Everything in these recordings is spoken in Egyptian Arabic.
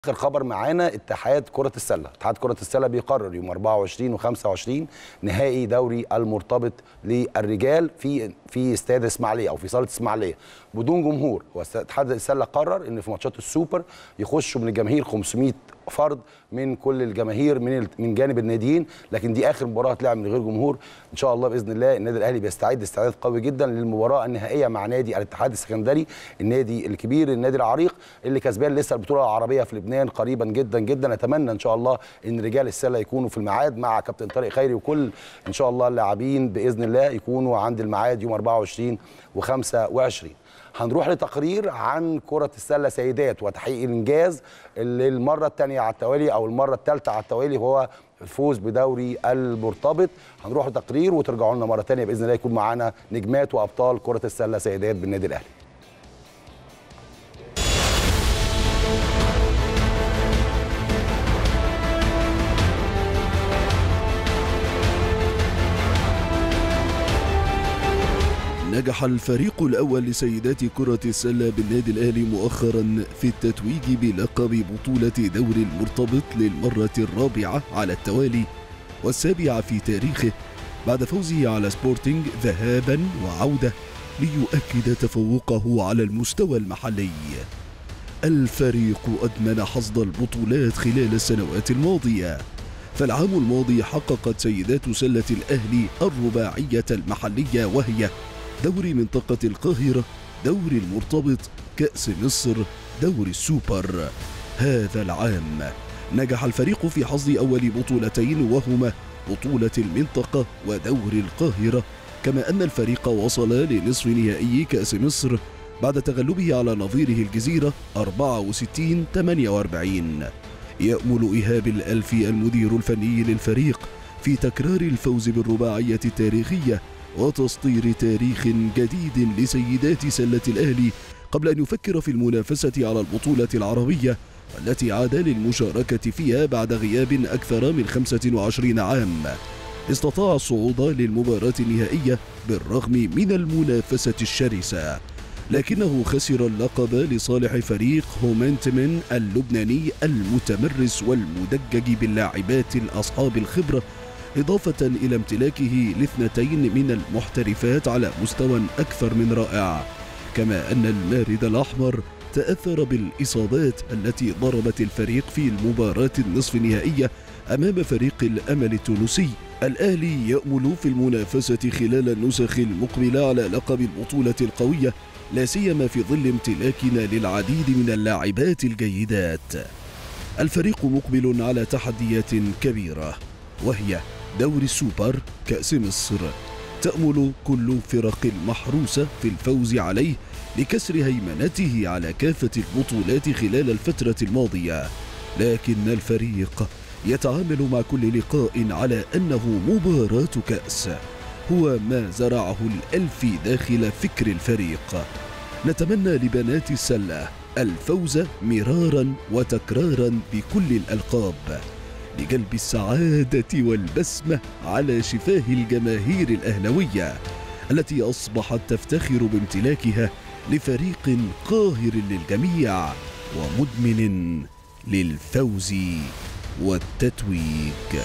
اخر خبر معانا اتحاد كره السله اتحاد كره السله بيقرر يوم 24 و25 نهائي دوري المرتبط للرجال في في استاد اسماعيليه او في صاله اسماعيليه بدون جمهور هو اتحاد السله قرر ان في ماتشات السوبر يخشوا من الجماهير 500 فرد من كل الجماهير من من جانب الناديين لكن دي اخر مباراه هتلعب من غير جمهور ان شاء الله باذن الله النادي الاهلي بيستعد استعداد قوي جدا للمباراه النهائيه مع نادي الاتحاد السكندري النادي الكبير النادي العريق اللي كسبان لسه البطوله العربيه في لبنان قريبا جدا جدا نتمنى ان شاء الله ان رجال السله يكونوا في الميعاد مع كابتن طارق خيري وكل ان شاء الله اللاعبين باذن الله يكونوا عند الميعاد يوم 24 و25 هنروح لتقرير عن كرة السلة سيدات وتحقيق الإنجاز اللي المرة الثانية على التوالي أو المرة الثالثة على التوالي هو الفوز بدوري المرتبط هنروح لتقرير وترجعوا لنا مرة ثانية بإذن الله يكون معانا نجمات وأبطال كرة السلة سيدات بالنادي الأهلي نجح الفريق الأول لسيدات كرة السلة بالنادي الأهلي مؤخرا في التتويج بلقب بطولة دوري المرتبط للمرة الرابعة على التوالي والسابعة في تاريخه بعد فوزه على سبورتينج ذهابا وعودة ليؤكد تفوقه على المستوى المحلي الفريق أدمن حصد البطولات خلال السنوات الماضية فالعام الماضي حققت سيدات سلة الأهلي الرباعية المحلية وهي دوري منطقة القاهرة دوري المرتبط كأس مصر دوري السوبر هذا العام نجح الفريق في حصد أول بطولتين وهما بطولة المنطقة ودوري القاهرة كما أن الفريق وصل لنصف نهائي كأس مصر بعد تغلبه على نظيره الجزيرة 64 48 يأمل إيهاب الألفي المدير الفني للفريق في تكرار الفوز بالرباعية التاريخية وتسطير تاريخ جديد لسيدات سلة الأهلي قبل أن يفكر في المنافسة على البطولة العربية والتي عاد للمشاركة فيها بعد غياب أكثر من 25 عام استطاع الصعود للمباراة النهائية بالرغم من المنافسة الشرسة لكنه خسر اللقب لصالح فريق هومنتمن اللبناني المتمرس والمدجج باللاعبات الأصحاب الخبرة إضافة إلى امتلاكه لاثنتين من المحترفات على مستوى أكثر من رائع كما أن المارد الأحمر تأثر بالإصابات التي ضربت الفريق في المباراة النصف النهائية أمام فريق الأمل التونسي الأهلي يأمل في المنافسة خلال النسخ المقبلة على لقب البطولة القوية لا سيما في ظل امتلاكنا للعديد من اللاعبات الجيدات الفريق مقبل على تحديات كبيرة وهي دوري السوبر كأس مصر تأمل كل فرق المحروسة في الفوز عليه لكسر هيمنته على كافة البطولات خلال الفترة الماضية لكن الفريق يتعامل مع كل لقاء على أنه مباراة كأس هو ما زرعه الألف داخل فكر الفريق نتمنى لبنات السلة الفوز مرارا وتكرارا بكل الألقاب لجلب السعادة والبسمة على شفاه الجماهير الأهلوية التي أصبحت تفتخر بامتلاكها لفريق قاهر للجميع ومدمن للفوز والتتويج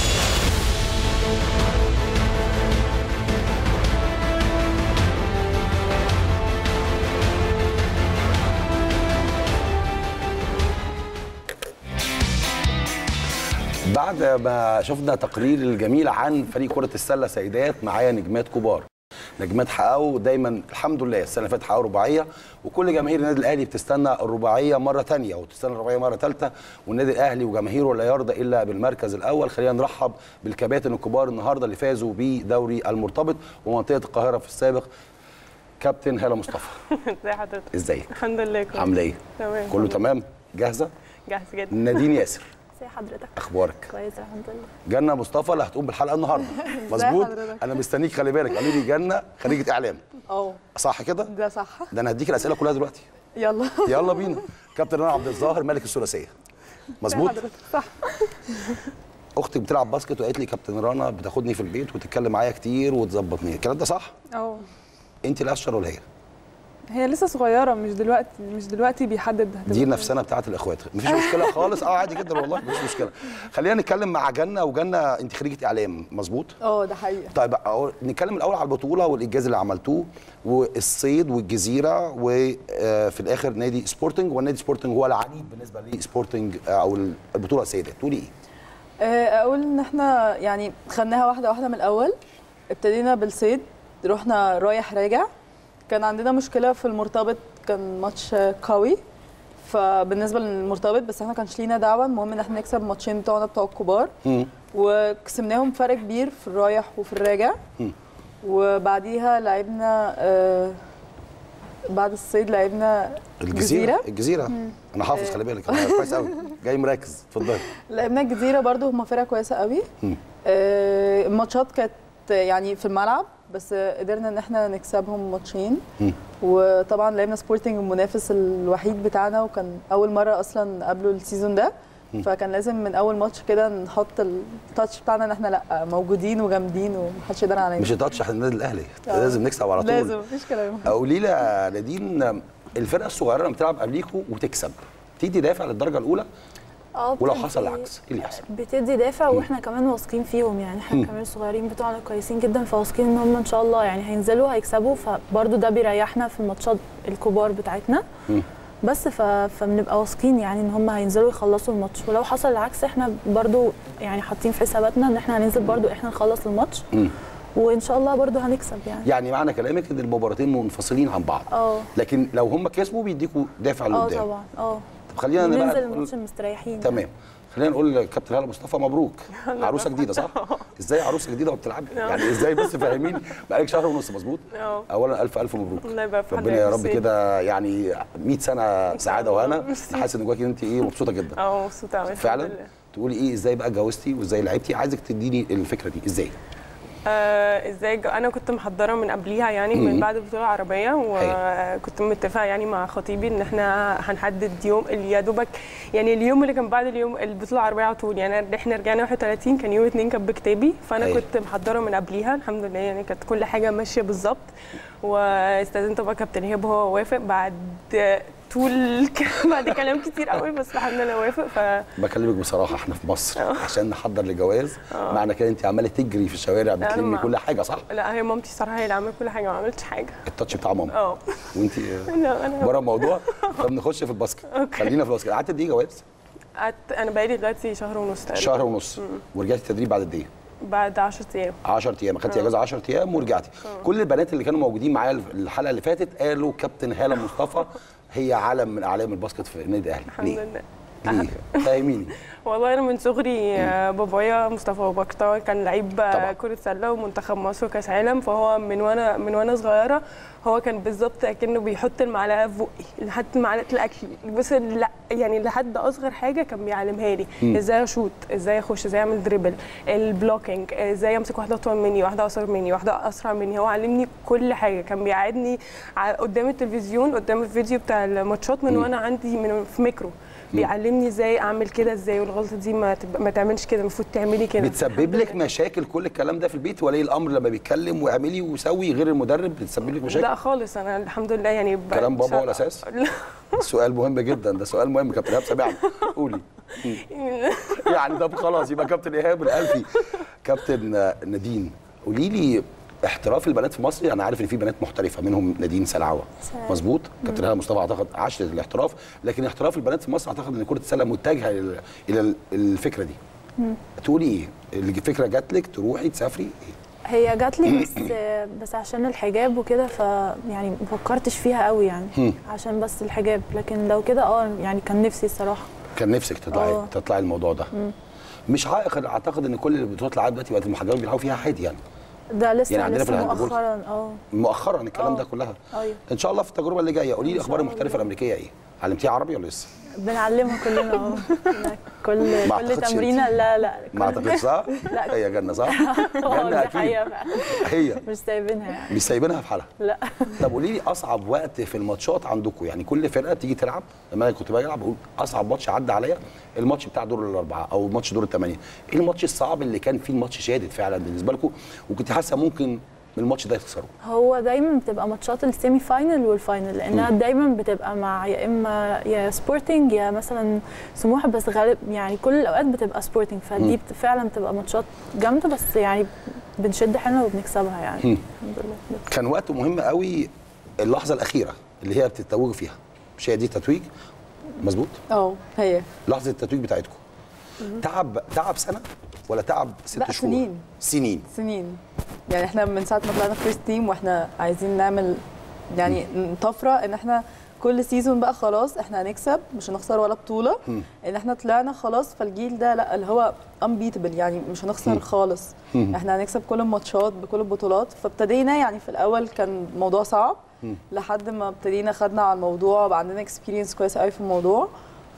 بعد ما شفنا تقرير الجميل عن فريق كرة السلة سيدات معايا نجمات كبار نجمات حققوا دايما الحمد لله السنه اللي فاتت حققوا رباعيه وكل جماهير النادي الاهلي بتستنى الرباعيه مره ثانيه وتستنى الرباعيه مره ثالثه والنادي الاهلي وجماهيره لا يرضى الا بالمركز الاول خلينا نرحب بالكباتن الكبار النهارده اللي فازوا بدوري المرتبط ومنطقه القاهره في السابق كابتن هاله مصطفى ازي حضرتك ازيك الحمد لله كويس عامله ايه تمام كله تمام جاهزه جاهز جدا نادين ياسر ازي حضرتك اخبارك كويس الحمد لله جنة مصطفى اللي هتقوم بالحلقه النهارده مظبوط حضرتك؟ انا مستنيك خلي بالك قالوا لي جنة خريجه اعلام اه صح كده ده صح ده انا هديك الاسئله كلها دلوقتي يلا يلا بينا كابتن رنا عبد الظاهر ملك الثلاثيه مظبوط حضرتك صح اختي بتلعب باسكت وقالت لي كابتن رنا بتاخدني في البيت وتتكلم معايا كتير وتظبطني الكلام ده صح اه انت الاشطر ولا هي هي لسه صغيره مش دلوقتي مش دلوقتي بيحدد هتبقى دي فين. نفسنا بتاعت الاخوات مفيش مشكله خالص اه عادي جدا والله مفيش مشكله خلينا نتكلم مع جنه وجنه انت خريجه اعلام مظبوط اه ده حقيقه طيب أقول- نتكلم الاول على البطوله والانجاز اللي عملتوه والصيد والجزيره وفي الاخر نادي سبورتنج والنادي سبورتنج هو العنيد بالنسبه لسبورتنج آه، او البطوله السيدات تقولي ايه؟ آه، اقول ان احنا يعني خدناها واحده واحده من الاول ابتدينا بالصيد رحنا رايح راجع كان عندنا مشكله في المرتبط كان ماتش قوي فبالنسبه للمرتبط بس احنا كانش لينا دعوه المهم ان احنا نكسب ماتشين بتوعنا بتوع الكبار مم. وكسبناهم فرق كبير في الرايح وفي الراجع مم. وبعديها لعبنا آه، بعد الصيد لعبنا الجزيره الجزيره انا حافظ خلي بالك أنا كويس قوي جاي مركز اتفضلي لعبنا الجزيره برضو هم فرقه كويسه قوي مم. آه، الماتشات كانت يعني في الملعب بس قدرنا ان احنا نكسبهم ماتشين مم. وطبعا لعبنا سبورتنج المنافس الوحيد بتاعنا وكان اول مره اصلا قبله السيزون ده فكان لازم من اول ماتش كده نحط التاتش بتاعنا ان احنا لا موجودين وجامدين ومحدش يقدر علينا مش تاتش احنا النادي الاهلي آه. لازم نكسب على طول لازم مفيش كلام قولي لي يا نادين الفرقه الصغيره لما بتلعب قبليكوا وتكسب تدي دافع للدرجه الاولى اه ولو بتدي- حصل العكس ايه اللي يحصل؟ بتدي دافع واحنا كمان واثقين فيهم يعني احنا كمان الصغيرين بتوعنا كويسين جدا فواثقين ان هم ان شاء الله يعني هينزلوا هيكسبوا فبرضه ده بيريحنا في الماتشات الكبار بتاعتنا مم. بس ف... فبنبقى واثقين يعني ان هم هينزلوا يخلصوا الماتش ولو حصل العكس احنا برضو يعني حاطين في حساباتنا ان احنا هننزل برضو احنا نخلص الماتش مم. وان شاء الله برضو هنكسب يعني يعني معنى كلامك ان المباراتين منفصلين عن بعض اه لكن لو هم كسبوا بيديكوا دافع اه لقدام طبعا اه طب خلينا بقى ننزل نقول- الماتش مستريحين تمام خلينا نقول لكابتن هاله مصطفى مبروك عروسه جديده صح؟ ازاي عروسه جديده وبتلعبي؟ يعني ازاي بس فاهميني بقالك شهر ونص مظبوط؟ اه اولا الف الف مبروك الله يبارك في ربنا يا رب حضرتك. كده يعني 100 سنه سعاده وهنا ميرسي. انا حاسس ان جواكي انت ايه مبسوطه جدا اه مبسوطه قوي فعلا تقولي ايه ازاي بقى اتجوزتي وازاي لعبتي عايزك تديني الفكره دي ازاي آه ازاي جو- انا كنت محضره من قبليها يعني مم. من بعد البطوله العربيه وكنت متفقه يعني مع خطيبي ان احنا هنحدد يوم اللي يا دوبك يعني اليوم اللي كان بعد اليوم البطوله العربيه على طول يعني احنا رجعنا 31 كان يوم 2 كان بكتابي فانا أيوة. كنت محضره من قبليها الحمد لله يعني كانت كل حاجه ماشيه بالظبط واستاذنت بقى كابتن ايهاب وهو وافق بعد طول بعد كلام كتير قوي بس الحمد لله وافق ف بكلمك بصراحه احنا في مصر عشان نحضر لجواز معنى كده انت عماله تجري في الشوارع بتلمي ما- كل حاجه صح لا هي مامتي صراحه هي اللي عملت كل حاجه ما عملتش حاجه التاتش بتاع ماما اه وانت لا انا بره الموضوع طب نخش في الباسكت أوكي. خلينا في الباسكت قعدت قد ايه جواز قعدت انا بقالي دلوقتي شهر ونص تقريبا شهر ونص ورجعتي تدريب بعد قد ايه بعد 10 ايام 10 ايام اخدتي اجازه 10 ايام ورجعتي كل البنات اللي كانوا موجودين معايا الحلقه اللي فاتت قالوا كابتن هاله مصطفى هي علم من اعلام الباسكت في النادي الاهلي الحمد ليه؟ لله ليه؟ فاهميني والله انا من صغري آه، بابايا مصطفى ابو بكر طبعا كان لعيب آه، طبعا. كره سله ومنتخب مصر وكاس عالم فهو من وانا من وانا صغيره هو كان بالظبط اكنه بيحط المعلقه في بقي لحد معلقه الاكل بس لا يعني لحد اصغر حاجه كان بيعلمها لي ازاي اشوط ازاي اخش ازاي اعمل دريبل البلوكينج ازاي امسك واحده اطول مني واحده اقصر مني واحده اسرع مني هو علمني كل حاجه كان بيقعدني ع- قدام التلفزيون قدام الفيديو بتاع الماتشات من وانا عندي من في ميكرو بيعلمني ازاي اعمل كده ازاي والغلطه دي ما تبقى ما تعملش كده المفروض تعملي كده بتسبب الحمد لك لله. مشاكل كل الكلام ده في البيت ولي الامر لما بيتكلم واعملي وسوي غير المدرب بتسبب لك مشاكل لا خالص انا الحمد لله يعني ب- كلام بابا شا- هو الأساس؟ لا. سؤال مهم جدا ده سؤال مهم كابتن ايهاب سامعني قولي يعني ده خلاص يبقى كابتن ايهاب الالفي كابتن آه، نادين قولي لي احتراف البنات في مصر انا عارف ان في بنات محترفه منهم نادين سلعوه سلعوة. مظبوط كابتن هاله مصطفى اعتقد عاشت الاحتراف لكن احتراف البنات في مصر اعتقد ان كره السله متجهه الى الى الفكره دي تقولي ايه الفكره جات لك تروحي تسافري إيه؟ هي جات لي بس بس عشان الحجاب وكده ف يعني ما فكرتش فيها قوي يعني هم. عشان بس الحجاب لكن لو كده اه يعني كان نفسي الصراحه كان نفسك تطلعي آه. تطلعي الموضوع ده مش عائق اعتقد ان كل اللي بتطلع العاب دلوقتي بقت المحجبات بيلعبوا فيها عادي يعني ده لسه يعني عندنا في لسه الهاندبول- مؤخرا اه مؤخرا الكلام آه. ده كلها ايوه ان شاء الله في التجربه اللي جايه قولي لي إن اخبار شاء المحترفه الله. الامريكيه ايه علمتيها عربي ولا لسه بنعلمها كلنا اه كل ما كل أعتقدش تمرينه لا لا ما كل- اعتقدش صح لا. هي جنه صح اه جنه دي اكيد حقيقه فعلا هي مش سايبينها يعني مش سايبينها في حالها لا طب قولي لي اصعب وقت في الماتشات عندكم يعني كل فرقه تيجي تلعب لما انا كنت باجي العب بقول اصعب ماتش عدى عليا الماتش بتاع دور الاربعه او ماتش دور الثمانيه ايه الماتش الصعب اللي كان فيه الماتش شادد فعلا بالنسبه لكم وكنت حاسه ممكن الماتش ده تخسره هو دايما بتبقى ماتشات السيمي فاينل والفاينل لانها دايما بتبقى مع يا اما يا سبورتنج يا مثلا سموحه بس غالب يعني كل الاوقات بتبقى سبورتنج فدي بت- فعلا بتبقى ماتشات جامده بس يعني بنشد حيلنا وبنكسبها يعني مم. الحمد لله كان وقت مهم قوي اللحظه الاخيره اللي هي بتتوجوا فيها مش هي دي تتويج مظبوط اه هي لحظه التتويج بتاعتكم تعب تعب سنه ولا تعب ست لا، شهور سنين. سنين سنين يعني احنا من ساعه ما طلعنا فيرست تيم واحنا عايزين نعمل يعني طفره ان احنا كل سيزون بقى خلاص احنا هنكسب مش هنخسر ولا بطوله ان احنا طلعنا خلاص فالجيل ده لا اللي هو unbeatable يعني مش هنخسر خالص احنا هنكسب كل الماتشات بكل البطولات فابتدينا يعني في الاول كان الموضوع صعب لحد ما ابتدينا خدنا على الموضوع بقى عندنا اكسبيرينس كويسه قوي في الموضوع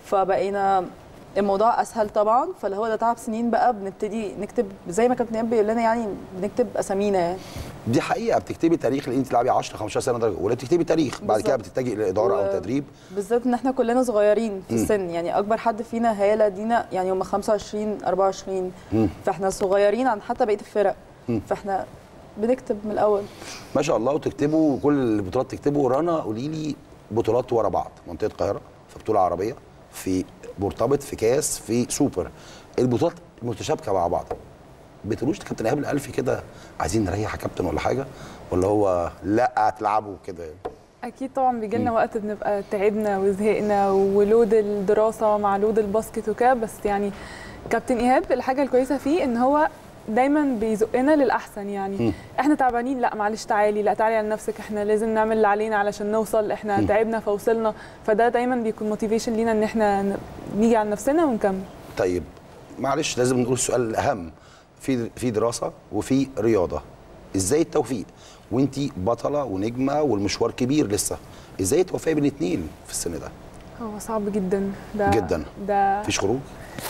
فبقينا الموضوع اسهل طبعا فاللي هو ده تعب سنين بقى بنبتدي نكتب زي ما كابتن ايهاب بيقول لنا يعني بنكتب اسامينا يعني دي حقيقه بتكتبي تاريخ لان انت تلعبي 10 15 سنه درجه ولا بتكتبي تاريخ بعد كده بالظبط. بتتجهي الى اداره و- او تدريب بالذات ان احنا كلنا صغيرين في السن يعني اكبر حد فينا هياله دينا يعني هم 25 24 فاحنا صغيرين عن حتى بقيه الفرق فاحنا بنكتب من الاول ما شاء الله وتكتبوا كل البطولات تكتبوا رنا قولي لي بطولات ورا بعض منطقه القاهره في بطوله عربيه في مرتبط في كاس في سوبر البطولات متشابكه مع بعض بتقولوش كابتن ايهاب الالفي كده عايزين نريح يا كابتن ولا حاجه ولا هو لا هتلعبوا كده اكيد طبعا بيجي لنا وقت بنبقى تعبنا وزهقنا ولود الدراسه مع لود الباسكت وكده بس يعني كابتن ايهاب الحاجه الكويسه فيه ان هو دايما بيزقنا للاحسن يعني احنا تعبانين لا معلش تعالي لا تعالي على نفسك احنا لازم نعمل اللي علينا علشان نوصل احنا تعبنا فوصلنا فده دايما بيكون موتيفيشن لينا ان احنا ن- نيجي على نفسنا ونكمل طيب معلش لازم نقول السؤال الاهم في في دراسه وفي رياضه ازاي التوفيق وانت بطله ونجمه والمشوار كبير لسه ازاي توفقي بين الاثنين في السن ده هو صعب جدا ده جدا. ده مفيش خروج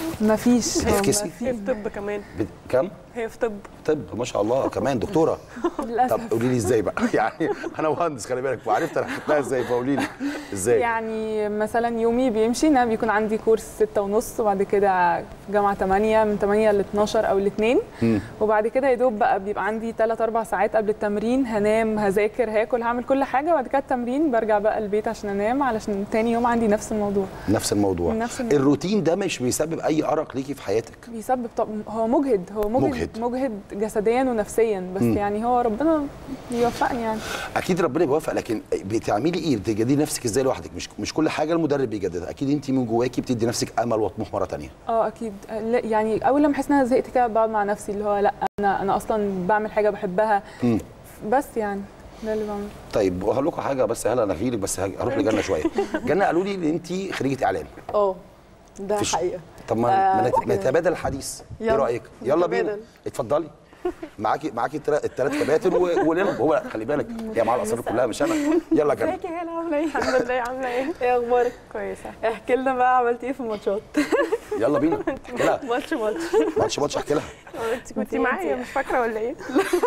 مفيش هو بتفكسي؟ مفيش. هي في طب كمان بت- كم هي في طب طب ما شاء الله كمان دكتوره طب للاسف قولي لي ازاي بقى يعني انا مهندس خلي بالك وعرفت انا حكيتها ازاي فقولي لي ازاي يعني مثلا يومي بيمشي ان انا بيكون عندي كورس ستة ونص وبعد كده جامعة 8 من 8 ل 12 او ل 2 وبعد كده يا دوب بقى بيبقى عندي 3 4 ساعات قبل التمرين هنام هذاكر هاكل هعمل كل حاجة وبعد كده التمرين برجع بقى البيت عشان انام علشان تاني يوم عندي نفس الموضوع نفس الموضوع نفس الموضوع. الروتين ده مش بيسبب اي ارق ليكي في حياتك بيسبب طب هو مجهد هو مجهد مجهد. مجهد, جسديا ونفسيا بس يعني هو ربنا بيوفقني يعني اكيد ربنا بيوفق لكن بتعملي ايه بتجددي نفسك ازاي لوحدك مش مش كل حاجه المدرب بيجددها اكيد انت من جواكي بتدي نفسك امل وطموح مره تانية اه اكيد لا، يعني اول لما احس ان انا زهقت كده بقعد مع نفسي اللي هو لا انا انا اصلا بعمل حاجه بحبها مم. بس يعني ده اللي بعمله طيب وهقول لكم حاجه بس هلا انا هجيلك بس هج- هروح لجنه شويه جنه قالوا لي ان انت خريجه اعلام اه ده فيش- حقيقه طب ما ما آه، نت- ما نتبادل الحديث ايه يلا، رايك يلا بينا نتبادل. اتفضلي معاكي معاكي الثلاث كباتن و- ولنا هو خلي بالك هي معاها الاسرار كلها مش انا يلا جنة ازيك يا هلا عامله ايه؟ الحمد لله عامله ايه ايه اخبارك؟ كويسه احكي لنا بقى عملتي ايه في الماتشات؟ يلا بينا احكي لها ماتش ماتش ماتش ماتش احكي لها انت كنتي معايا مش فاكره ولا ايه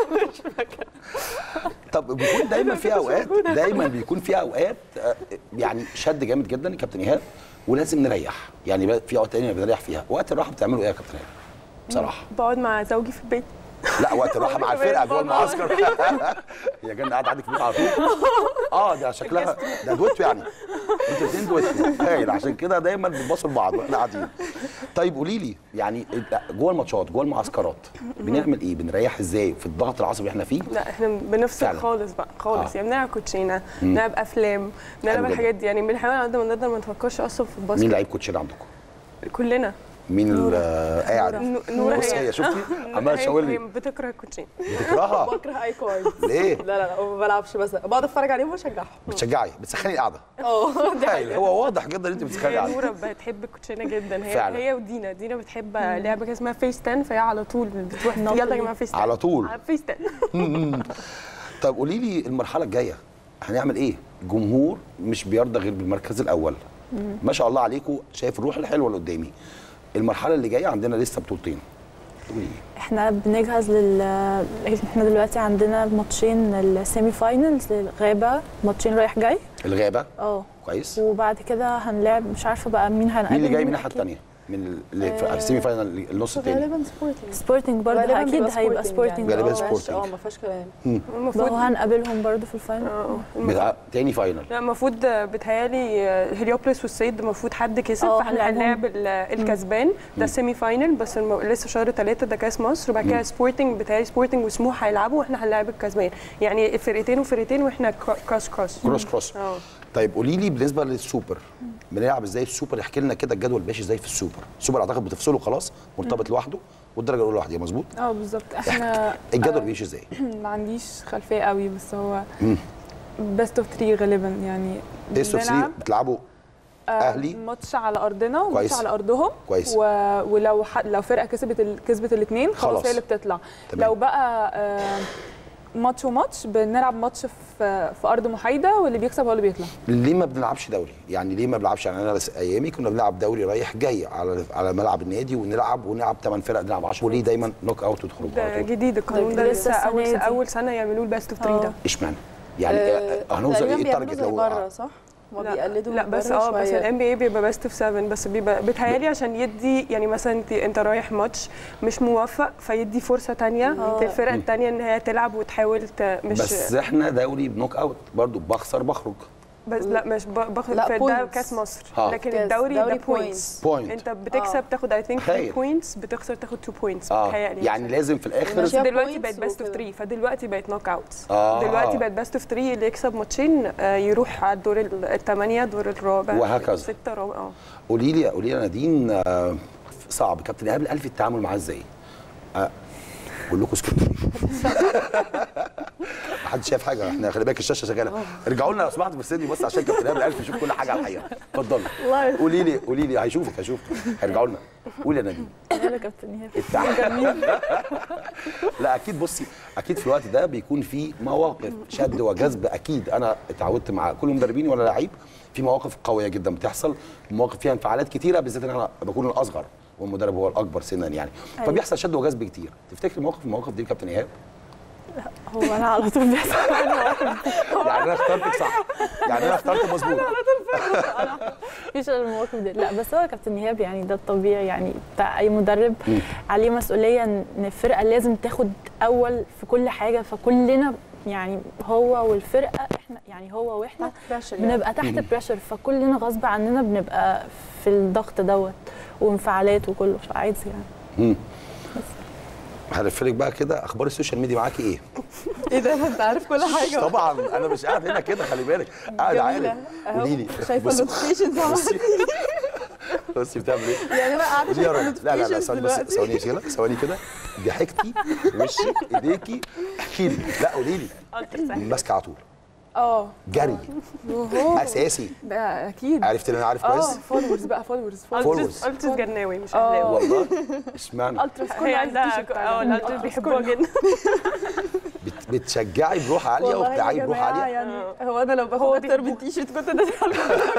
طب بيكون دايما في اوقات دايما بيكون في اوقات آه، يعني شد جامد جدا يا كابتن ايهاب ولازم نريح يعني بقى في اوقات تانية بنريح فيها وقت الراحه بتعملوا ايه يا كابتن ايهاب بصراحه بقعد مع زوجي في البيت لا وقت الراحه مع الفرقه جوه المعسكر يا جنة قاعد عندك في البيت على طول اه ده شكلها ده دويتو يعني انتوا الاثنين دويتو هايل عشان كده دايما بنبصوا لبعض واحنا قاعدين طيب قولي لي يعني جوه الماتشات جوه المعسكرات بنعمل ايه بنريح ازاي في الضغط العصبي اللي احنا فيه لا احنا بنفصل فعلا. خالص بقى خالص آه. يعني بنلعب كوتشينه بنلعب افلام بنلعب جدا. الحاجات دي يعني بنحاول على قد ما نقدر ما نفكرش اصلا في مين الباسكت لعيب كوتشينه عندكم كلنا مين اللي قاعد نو- نورة بص هي شفتي عماله هي- تشاور هي لي بتكره الكوتشين بتكرهها بكره اي كويس ليه لا لا لا ما بلعبش بس بقعد اتفرج عليهم واشجعهم بتشجعي بتسخني القعده اه دي هايل حقيقة. هو واضح جدا ان انت بتسخني هي القعده نورة بتحب الكوتشينه جدا هي فعلا. هي ودينا دينا بتحب لعبه كده اسمها فيس 10 فهي على طول بتروح نط يلا يا دي. جماعه فيس 10 على طول فيس 10 طب قولي لي المرحله الجايه هنعمل ايه جمهور مش بيرضى غير بالمركز الاول ما شاء الله عليكم شايف الروح الحلوه اللي قدامي المرحله اللي جايه عندنا لسه بطولتين تقولي ايه احنا بنجهز لل احنا دلوقتي عندنا ماتشين السيمي فاينلز للغابه ماتشين رايح جاي الغابه اه كويس وبعد كده هنلعب مش عارفه بقى مين هنقابل مين اللي جاي من الناحيه أكيد. الثانيه من ال- في السيمي فاينال النص الثاني غالبا سبورتنج سبورتنج برضه غالباً اكيد بيبقى هيبقى Sporting سبورتنج غالباً ما فيهاش- Sporting. اه ما فيهاش كلام المفروض وهو هنقابلهم برضه في الفاينل اه بتاع تاني فاينل لا المفروض بتهيالي هليوبلس والسيد المفروض حد كسب اه، فاحنا هنلعبهم. هنلعب ال- الكسبان ده السيمي فاينل بس الم... لسه شهر ثلاثة ده كاس مصر وبعد كده سبورتنج بتهيالي سبورتنج وسموح هيلعبوا واحنا هنلعب الكسبان يعني فرقتين وفرقتين واحنا كرا- كروس كروس كروس كروس اه طيب قولي لي بالنسبه للسوبر بنلعب ازاي السوبر احكي لنا كده الجدول ماشي ازاي في السوبر السوبر اعتقد بتفصله خلاص مرتبط لوحده والدرجه الاولى لوحدها مظبوط اه بالظبط احنا الجدول بيمشي ازاي ما عنديش خلفيه قوي بس هو بيست اوف 3 غالبا يعني ايه السوبر بنلعب، بتلعبوا آه، أهلي؟ ماتش على ارضنا وماتش كويس. على ارضهم كويس. و... ولو ح... لو فرقه كسبت ال... كسبت الاثنين خلاص. خلاص هي اللي بتطلع تمام. لو بقى آه، ماتش وماتش بنلعب ماتش في في ارض محايده واللي بيكسب هو اللي بيطلع ليه ما بنلعبش دوري يعني ليه ما بنلعبش يعني انا بس ايامي كنا بنلعب دوري رايح جاي على على ملعب النادي ونلعب ونلعب 8 فرق نلعب 10 وليه دايما نوك اوت وتخرجوا ده على طول جديد القانون ده ده لسه لسه السنة اول دي. اول سنه يعملوه البيست اوف 3 ده اشمعنى يعني آه، آه، هنوصل تقريباً ايه بيعملوا التارجت زي لو بره صح؟ هما لا، بيقلدوا لا من بس بره اه بس شوية. الام بي اي بيبقى بيست اوف 7 بس بيبقى بيتهيألي عشان يدي يعني مثلا انت انت رايح ماتش مش موفق فيدي فرصه تانية للفرق التانية ان هي تلعب وتحاول ت... مش بس احنا دوري بنوك اوت برضو بخسر بخرج بس لا مش ب- باخد لا، في ده points. كاس مصر اه. لكن كاس- الدوري دوري ده بوينتس بوينت انت بتكسب تاخد اي ثينك 3 تخيل. بوينتس بتخسر تاخد 2 بوينتس اه يعني لازم في الاخر ماشي. فيها دلوقتي points بقت بيست اوف وكده. 3 فدلوقتي بقت نوك اوت آه. دلوقتي بقت بيست اوف 3 اللي يكسب ماتشين آه، يروح على الدور الثمانيه الدور الرابع وهكذا. سته رابع اه قولي لي قولي لي يا نادين آه، صعب كابتن ايهاب الالفي التعامل معاه ازاي؟ آه، بقول لكم اسكتوا محدش شايف حاجه احنا خلي بالك الشاشه شغاله ارجعوا لنا لو سمحتوا في السن بس عشان كابتن ايهاب الالفي يشوف كل حاجه على الحقيقه اتفضلي قولي لي قولي لي هيشوفك هيشوفك ارجعوا لنا قولي يا نادين يلا كابتن ايهاب التعامل لا اكيد بصي اكيد في الوقت ده بيكون في مواقف شد وجذب اكيد انا اتعودت مع كل مدربين ولا لعيب في مواقف قويه جدا بتحصل مواقف فيها انفعالات كتيره بالذات ان انا بكون الاصغر والمدرب هو الاكبر سنا يعني فبيحصل شد وجذب كتير تفتكر موقف من المواقف دي كابتن ايهاب هو انا على طول بيحصل يعني انا اخترتك صح يعني انا اخترت مظبوط مفيش الا المواقف دي لا بس هو كابتن ايهاب يعني ده الطبيعي يعني بتاع اي مدرب عليه مسؤوليه ان الفرقه لازم تاخد اول في كل حاجه فكلنا يعني هو والفرقه احنا يعني هو واحنا pressure يعني. بنبقى تحت بريشر فكلنا غصب عننا بنبقى في الضغط دوت وانفعالات وكله فعادي يعني هلفلك بقى كده اخبار السوشيال ميديا معاكي ايه؟ ايه ده ما انت عارف كل حاجه طبعا انا مش قاعد هنا كده خلي بالك قاعد عارف جميلة. أهو. قولي لي شايفه بصي- النوتيفيكيشنز بصي بصي بتعمل ايه؟ يعني انا قاعده قولي يا شايفه راجل لا لا لا النوتيفيكيشنز ثواني بس دلوقتي ثواني كده ثواني كده ضحكتي وشك ايديكي احكي لي لا قولي لي ماسكه على طول اه جري وهو اساسي ده اكيد عرفت ان انا عارف اه كويس فولورز بقى فولورز Followers. قلت جرناوي مش اه. اهلاوي والله اشمعنى التراس كل هي عايز عندها التيشيرت اه بتاعنا. الالتراس بيحبوها جدا بت- بتشجعي بروح عاليه والله يا وبتاعي بروح جماعة عاليه يعني هو انا لو باخد اكتر من تي شيرت كنت دخلت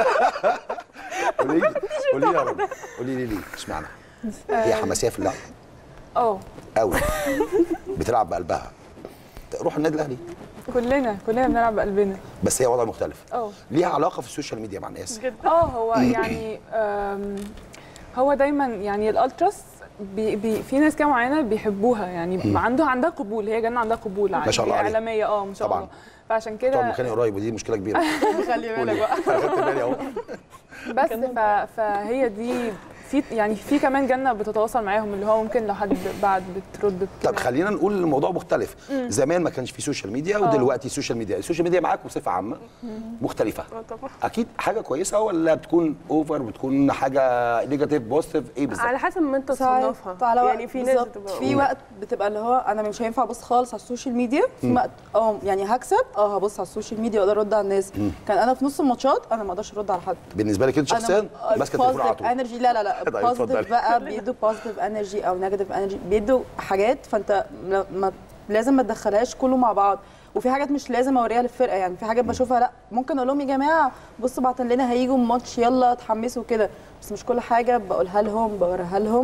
قولي لي قولي لي يا راجل قولي لي ليه اشمعنى هي حماسيه في اللعب اه قوي بتلعب بقلبها روح النادي الاهلي كلنا كلنا بنلعب بقلبنا بس هي وضع مختلف اه ليها علاقه في السوشيال ميديا مع الناس اه هو يعني آم، هو دايما يعني الالتراس بي بي في ناس كده معينه بيحبوها يعني عنده عندها قبول هي جنة عندها قبول ما شاء الله هي عليها. اعلاميه اه ما شاء طبعاً. الله فعشان طبعا كده مكاني قريب ودي مشكله كبيره خلي بالك بقى خدت بالي اهو بس ف... فهي دي في يعني في كمان جنه بتتواصل معاهم اللي هو ممكن لو حد بعد بترد طب كده. خلينا نقول الموضوع مختلف زمان ما كانش في سوشيال ميديا ودلوقتي سوشيال ميديا السوشيال ميديا معاك بصفه عامه مختلفه اه طبعا اكيد حاجه كويسه ولا بتكون اوفر بتكون حاجه نيجاتيف بوزيتيف ايه بالظبط على حسب ما انت تصنفها على وقت يعني في ناس بالظبط. بتبقى في وقت بتبقى اللي هو انا مش هينفع ابص خالص على السوشيال ميديا في وقت اه يعني هكسب اه هبص على السوشيال ميديا واقدر ارد على الناس كان انا في نص الماتشات انا ما اقدرش ارد على حد بالنسبه لك انت شخصيا ماسكه التليفون على طول انرجي لا لا لا طيب، اتفضلي. بوزيتيف بقى بيدوا بوزيتيف انرجي او نيجاتيف انرجي بيدوا حاجات فانت لا- ما لازم ما تدخلهاش كله مع بعض وفي حاجات مش لازم اوريها للفرقه يعني في حاجات بشوفها لا ممكن اقول لهم يا جماعه بصوا بعتن لنا هيجوا الماتش يلا اتحمسوا كده بس مش كل حاجه بقولها لهم بوريها لهم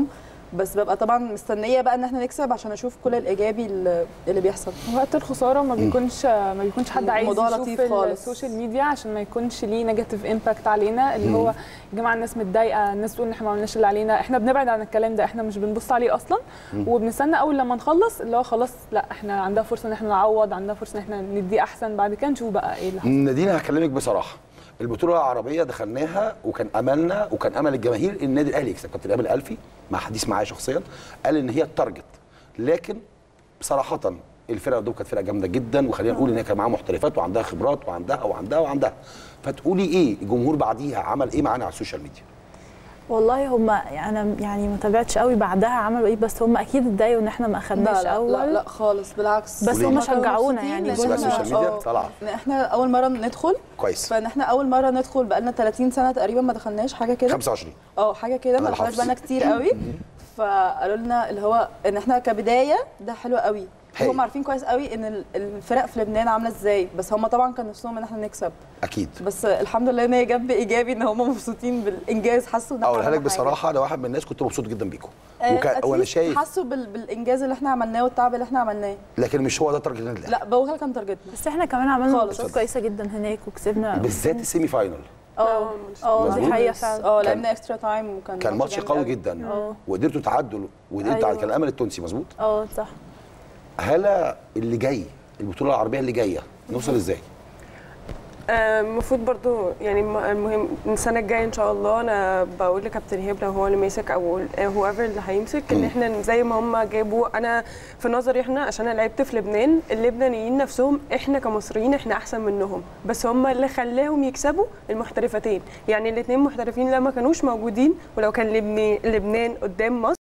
بس ببقى طبعا مستنيه بقى ان احنا نكسب عشان اشوف كل الايجابي اللي اللي بيحصل وقت الخساره ما بيكونش ما بيكونش حد عايز الموضوع يشوف لطيف خالص. السوشيال ميديا عشان ما يكونش ليه نيجاتيف امباكت علينا اللي هو يا جماعه الناس متضايقه الناس تقول ان احنا ما عملناش اللي علينا احنا بنبعد عن الكلام ده احنا مش بنبص عليه اصلا وبنستنى اول لما نخلص اللي هو خلاص لا احنا عندنا فرصه ان احنا نعوض عندنا فرصه ان احنا ندي احسن بعد كده نشوف بقى ايه اللي حصل نادينا هكلمك بصراحه البطوله العربيه دخلناها وكان املنا وكان امل الجماهير ان النادي الاهلي يكسب كابتن ايمن الالفي مع حديث معايا شخصيا قال ان هي التارجت لكن بصراحه الفرقه دول كانت فرقه جامده جدا وخلينا نقول ان هي كان معاها محترفات وعندها خبرات وعندها وعندها وعندها فتقولي ايه الجمهور بعديها عمل ايه معانا على السوشيال ميديا والله هم انا يعني ما تابعتش قوي بعدها عملوا ايه بس هم اكيد اتضايقوا ان احنا ما لا اخدناش لا, اول لا لا خالص بالعكس بس هم كانوا شجعونا مبسوطين يعني. إن بس بقى إحنا- السوشيال ميديا آه، طالعه إن احنا اول مره ندخل كويس فان احنا اول مره ندخل بقالنا 30 سنه تقريبا ما دخلناش حاجه كده 25 اه حاجه كده أنا ما دخلناش الحافظ. بقالنا كتير قوي فقالوا لنا اللي هو ان احنا كبدايه ده حلو قوي هايل. هم عارفين كويس قوي ان ال- الفرق في لبنان عامله ازاي بس هم طبعا كان نفسهم ان احنا نكسب اكيد بس الحمد لله ان هي جت بايجابي ان هم مبسوطين بالانجاز حسوا ان إحنا اقولها لك عملنا حاجة. بصراحه انا واحد من الناس كنت مبسوط جدا بيكم آه، وكا- at وانا least شايف حسوا بال... بالانجاز اللي احنا عملناه والتعب اللي احنا عملناه لكن مش هو ده تارجت النادي الاهلي لا بوهل كان تارجتنا بس احنا كمان عملنا خالص. ماتشات كويسه جدا هناك وكسبنا بالذات السيمي فاينل اه اه مظبوط. دي حقيقه فعلا اه كان- لعبنا اكسترا تايم وكان كان ماتش جامد قوي قوي. جدا اه. وقدرتوا تعدوا وقدرتوا أيوة. كان الامل التونسي مظبوط اه صح هلا اللي جاي البطوله العربيه اللي جايه نوصل ازاي آه، المفروض برضو يعني الم- المهم السنه الجايه ان شاء الله انا بقول لكابتن هيب لو هو اللي ماسك او هو ايفر اللي هيمسك ان احنا زي ما هم جابوا انا في نظري احنا عشان انا لعبت في لبنان اللبنانيين نفسهم احنا كمصريين احنا احسن منهم بس هم اللي خلاهم يكسبوا المحترفتين يعني الاثنين محترفين لما كانوش موجودين ولو كان لبنان لبنان قدام مصر